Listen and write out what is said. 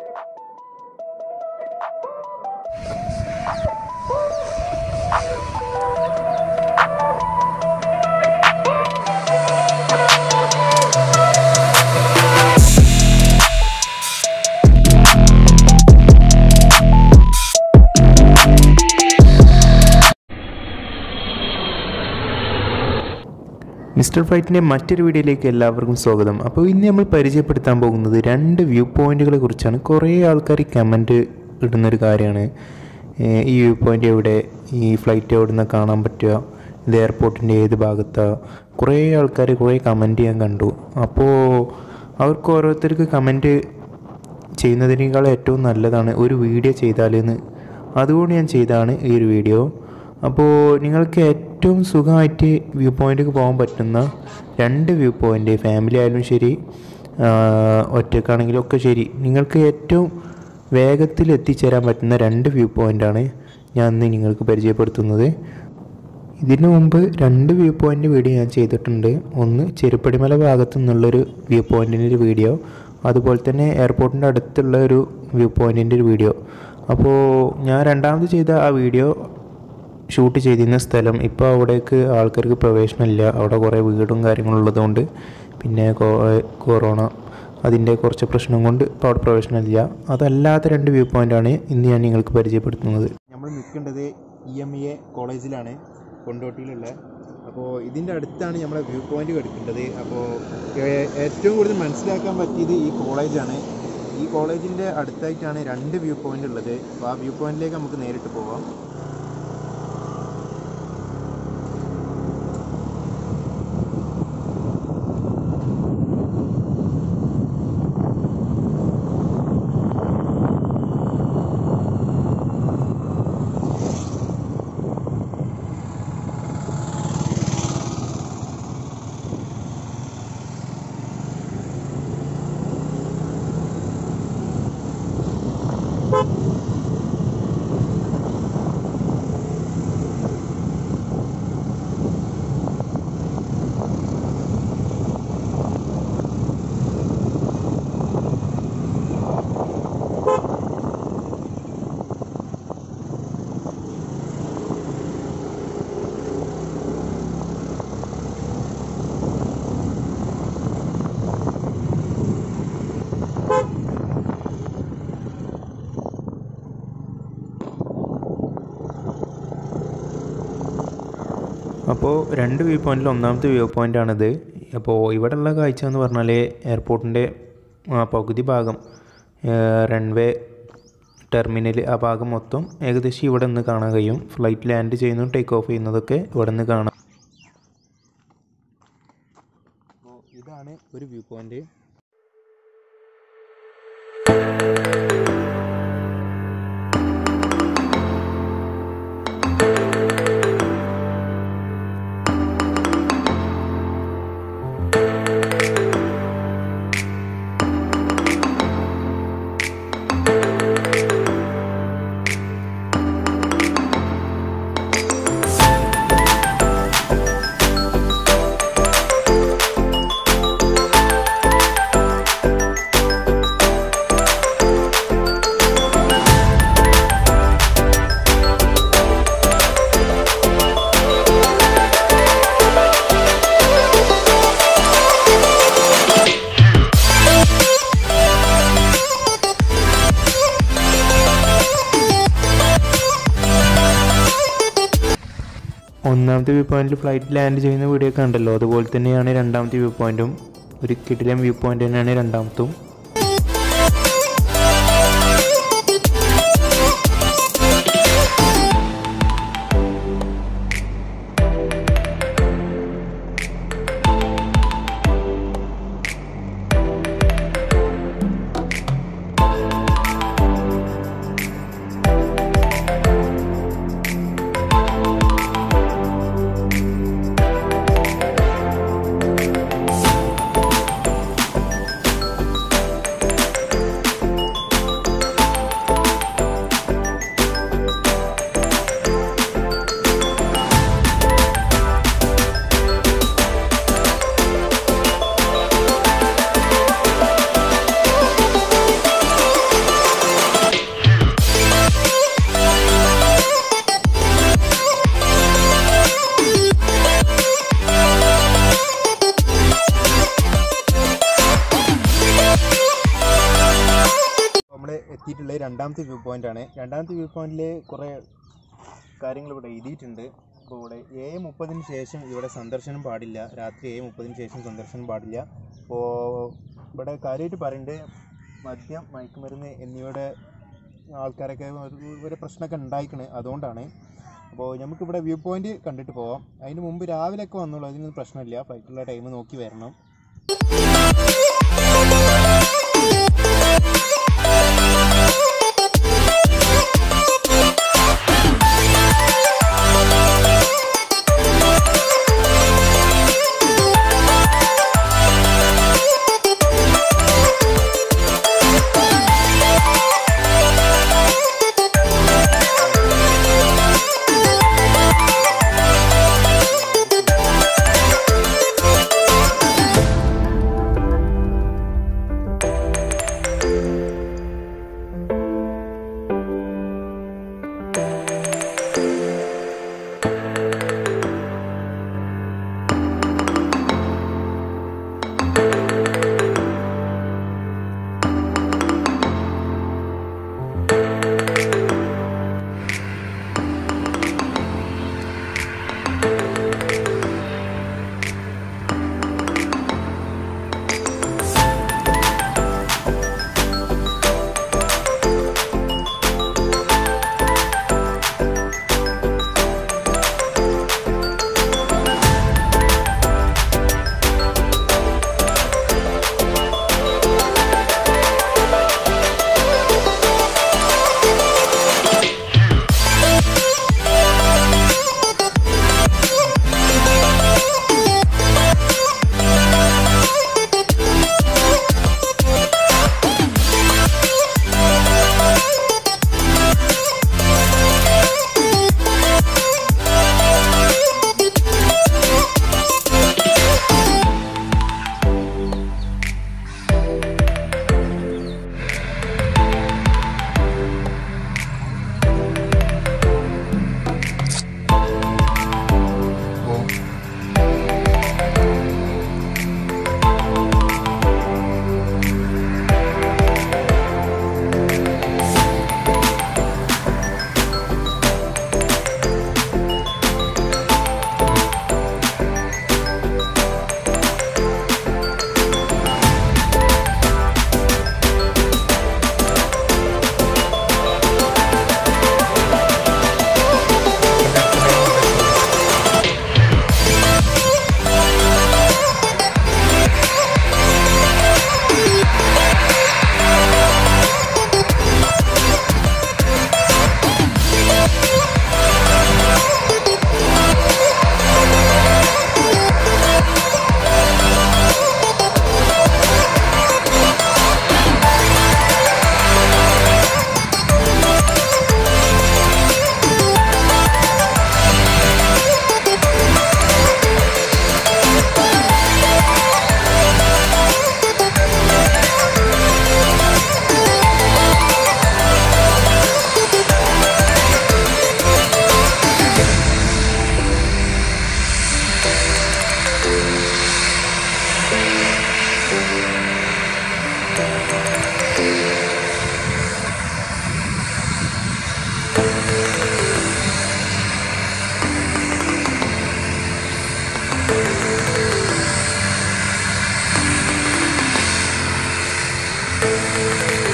mister ഫൈറ്റിൻ്റെ മറ്റൊരു വീഡിയോയിലേക്ക് എല്ലാവർക്കും സ്വാഗതം അപ്പോൾ ഇന്ന് നമ്മൾ പരിചയപ്പെടുത്താൻ പോകുന്നത് രണ്ട് വ്യൂ പോയിന്റുകളെ കുറിച്ചാണ് കുറേ ആൾക്കാർ കമൻറ്റ് ഇടുന്നൊരു കാര്യമാണ് ഏഹ് ഈ വ്യൂ പോയിൻ്റ് എവിടെ ഈ ഫ്ലൈറ്റ് എവിടെ നിന്ന് കാണാൻ പറ്റുക ഇത് എയർപോർട്ടിൻ്റെ ഏത് ഭാഗത്താണ് കുറേ ആൾക്കാർ കുറേ കമൻറ്റ് ചെയ്യാൻ കണ്ടു അപ്പോൾ അവർക്ക് ഓരോരുത്തർക്ക് കമൻറ്റ് ചെയ്യുന്നതിനേക്കാൾ ഏറ്റവും നല്ലതാണ് ഒരു വീഡിയോ ചെയ്താലെന്ന് അതുകൊണ്ട് ഞാൻ ചെയ്തതാണ് ഈ ഒരു വീഡിയോ അപ്പോൾ നിങ്ങൾക്ക് ഏറ്റവും സുഖമായിട്ട് വ്യൂ പോയിന്റിലേക്ക് പോകാൻ പറ്റുന്ന രണ്ട് വ്യൂ പോയിൻ്റ് ഫാമിലി ആയാലും ശരി ഒറ്റക്കാണെങ്കിലും ഒക്കെ ശരി നിങ്ങൾക്ക് ഏറ്റവും വേഗത്തിൽ എത്തിച്ചേരാൻ പറ്റുന്ന രണ്ട് വ്യൂ പോയിൻ്റാണ് ഞാൻ ഇന്ന് നിങ്ങൾക്ക് പരിചയപ്പെടുത്തുന്നത് ഇതിനു മുമ്പ് രണ്ട് വ്യൂ പോയിൻ്റ് വീഡിയോ ഞാൻ ചെയ്തിട്ടുണ്ട് ഒന്ന് ചെരുപ്പടിമല ഭാഗത്തു നിന്നുള്ളൊരു വ്യൂ പോയിൻറ്റിൻ്റെ ഒരു വീഡിയോ അതുപോലെ തന്നെ എയർപോർട്ടിൻ്റെ അടുത്തുള്ള ഒരു വ്യൂ പോയിൻറ്റിൻ്റെ ഒരു വീഡിയോ അപ്പോൾ ഞാൻ രണ്ടാമത് ചെയ്ത ആ വീഡിയോ ഷൂട്ട് ചെയ്തിരുന്ന സ്ഥലം ഇപ്പോൾ അവിടേക്ക് ആൾക്കാർക്ക് പ്രവേശനമില്ല അവിടെ കുറേ വീടും കാര്യങ്ങളും ഉള്ളതുകൊണ്ട് പിന്നെ കൊ- കൊറോണ അതിൻ്റെ കുറച്ച് പ്രശ്നം കൊണ്ട് ഇപ്പോൾ അവിടെ പ്രവേശനമില്ല അതല്ലാത്ത രണ്ട് വ്യൂ പോയിൻ്റാണ് ഇന്ന് ഞാൻ നിങ്ങൾക്ക് പരിചയപ്പെടുത്തുന്നത് നമ്മൾ നിൽക്കേണ്ടത് ഇ എം ഇ എ കോളേജിലാണ് കൊണ്ടോട്ടിയിലുള്ള അപ്പോൾ ഇതിൻ്റെ അടുത്താണ് നമ്മളെ വ്യൂ പോയിൻ്റ് എടുക്കേണ്ടത് അപ്പോൾ ഏ- ഏറ്റവും കൂടുതൽ മനസ്സിലാക്കാൻ പറ്റിയത് ഈ കോളേജാണ് ഈ കോളേജിൻ്റെ അടുത്തായിട്ടാണ് രണ്ട് വ്യൂ പോയിൻ്റ് ഉള്ളത് അപ്പോൾ ആ വ്യൂ പോയിന്റിലേക്ക് നമുക്ക് നേരിട്ട് പോവാം അപ്പോൾ രണ്ട് വ്യൂ പോയിന്റിൽ ഒന്നാമത്തെ വ്യൂ പോയിൻ്റാണിത് അപ്പോൾ ഇവിടെയുള്ള കാഴ്ച എന്ന് പറഞ്ഞാൽ എയർപോർട്ടിൻ്റെ പകുതി ഭാഗം റൺവേ ടെർമിനൽ ആ ഭാഗം മൊത്തം ഏകദേശം ഇവിടെ നിന്ന് കാണാൻ കഴിയും ഫ്ലൈറ്റ് ലാൻഡ് ചെയ്യുന്നതും ടേക്ക് ഓഫ് ചെയ്യുന്നതൊക്കെ ഇവിടെ നിന്ന് കാണാം അപ്പോൾ ഇതാണ് ഒരു വ്യൂ പോയിന്റ് ഒന്നാമത്തെ വ്യൂ പോയിന്റിൽ ഫ്ലൈറ്റ് ലാൻഡ് ചെയ്യുന്ന വീഡിയോ ഒക്കെ ഉണ്ടല്ലോ അതുപോലെ തന്നെയാണ് രണ്ടാമത്തെ വ്യൂ പോയിന്റും ഒരു കിടിലം വ്യൂ പോയിന്റ് തന്നെയാണ് രണ്ടാമത്തും എത്തിയിട്ടുള്ളത് രണ്ടാമത്തെ വ്യൂ പോയിന്റ് ആണ് രണ്ടാമത്തെ വ്യൂ പോയിന്റിൽ കുറേ കാര്യങ്ങൾ ഇവിടെ എഴുതിയിട്ടുണ്ട് അപ്പോൾ ഇവിടെ ഏഴ് മുപ്പതിന് ശേഷം ഇവിടെ സന്ദർശനം പാടില്ല രാത്രി ഏഴ് മുപ്പതിന് ശേഷം സന്ദർശനം പാടില്ല അപ്പോൾ ഇവിടെ കാര്യമായിട്ട് പറയുന്നുണ്ട് മദ്യം മയക്കുമരുന്ന് എന്നിവയുടെ ആൾക്കാരൊക്കെ ഒരു ഒരു പ്രശ്നമൊക്കെ ഉണ്ടായിക്കണ് അതുകൊണ്ടാണ് അപ്പോൾ നമുക്കിവിടെ വ്യൂ പോയിന്റ് കണ്ടിട്ട് പോവാം അതിന് മുമ്പ് രാവിലെ ഒക്കെ വന്നോളൂ അതിനൊന്നും പ്രശ്നമില്ല ഫ്ലൈറ്റുള്ള ടൈം നോക്കി വരണം Thank